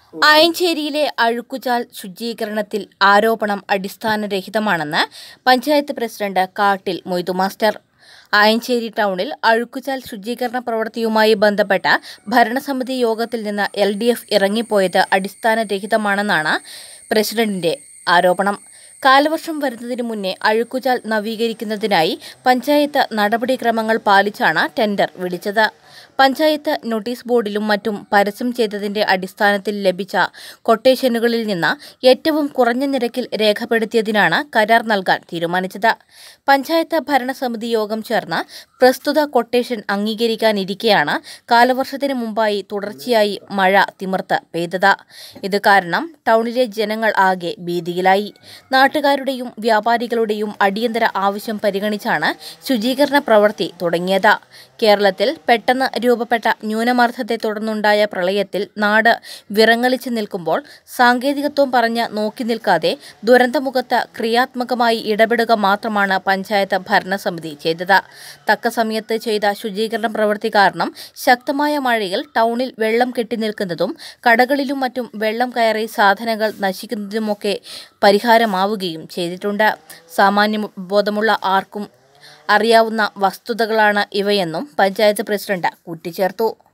ആയഞ്ചേരിയിലെ അഴുക്കുചാൽ ശുചീകരണത്തിൽ ആരോപണം അടിസ്ഥാനരഹിതമാണെന്ന് പഞ്ചായത്ത് പ്രസിഡന്റ് കാട്ടിൽ മൊയ്തു മാസ്റ്റർ ആയഞ്ചേരി ടൗണിൽ അഴുക്കുചാൽ ശുചീകരണ പ്രവൃത്തിയുമായി ബന്ധപ്പെട്ട ഭരണസമിതി യോഗത്തിൽ നിന്ന് എൽ ഡി എഫ് ഇറങ്ങിപ്പോയത് അടിസ്ഥാനരഹിതമാണെന്നാണ് പ്രസിഡന്റിന്റെ ആരോപണം കാലവർഷം വരുന്നതിന് മുന്നേ അഴുക്കുചാൽ നവീകരിക്കുന്നതിനായി പഞ്ചായത്ത് നടപടിക്രമങ്ങൾ പാലിച്ചാണ് ടെൻഡർ വിളിച്ചത് പഞ്ചായത്ത് നോട്ടീസ് ബോർഡിലും മറ്റും പരസ്യം ചെയ്തതിന്റെ അടിസ്ഥാനത്തിൽ ലഭിച്ച കൊട്ടേഷനുകളിൽ നിന്ന് ഏറ്റവും കുറഞ്ഞ നിരക്കിൽ രേഖപ്പെടുത്തിയതിനാണ് കരാർ നൽകാൻ തീരുമാനിച്ചത് പഞ്ചായത്ത് ഭരണസമിതി യോഗം ചേർന്ന് പ്രസ്തുത കൊട്ടേഷൻ അംഗീകരിക്കാനിരിക്കെയാണ് കാലവർഷത്തിന് മുമ്പായി തുടർച്ചയായി മഴ തിമിർത്ത് പെയ്തത് ഇത് കാരണം ടൗണിലെ ജനങ്ങൾ ആകെ ഭീതിയിലായി നാട്ടുകാരുടെയും വ്യാപാരികളുടെയും അടിയന്തര ആവശ്യം പരിഗണിച്ചാണ് ശുചീകരണ പ്രവൃത്തി തുടങ്ങിയത് കേരളത്തിൽ പെട്ടെന്ന് രൂപപ്പെട്ട ന്യൂനമർദ്ദത്തെ തുടർന്നുണ്ടായ പ്രളയത്തിൽ നാട് വിറങ്ങലിച്ചു നിൽക്കുമ്പോൾ സാങ്കേതികത്വം പറഞ്ഞ് നോക്കി നിൽക്കാതെ ദുരന്തമുഖത്ത് ക്രിയാത്മകമായി ഇടപെടുക മാത്രമാണ് പഞ്ചായത്ത് ഭരണസമിതി ചെയ്തത് തക്ക സമയത്ത് ചെയ്ത ശുചീകരണ പ്രവൃത്തി കാരണം ശക്തമായ മഴയിൽ ടൗണിൽ വെള്ളം കെട്ടിനിൽക്കുന്നതും കടകളിലും മറ്റും വെള്ളം കയറി സാധനങ്ങൾ നശിക്കുന്നതുമൊക്കെ പരിഹാരമാവുകയും ചെയ്തിട്ടുണ്ട് സാമാന്യ ബോധമുള്ള ആർക്കും അറിയാവുന്ന വസ്തുതകളാണ് ഇവയെന്നും പഞ്ചായത്ത് പ്രസിഡന്റ് കൂട്ടിച്ചേർത്തു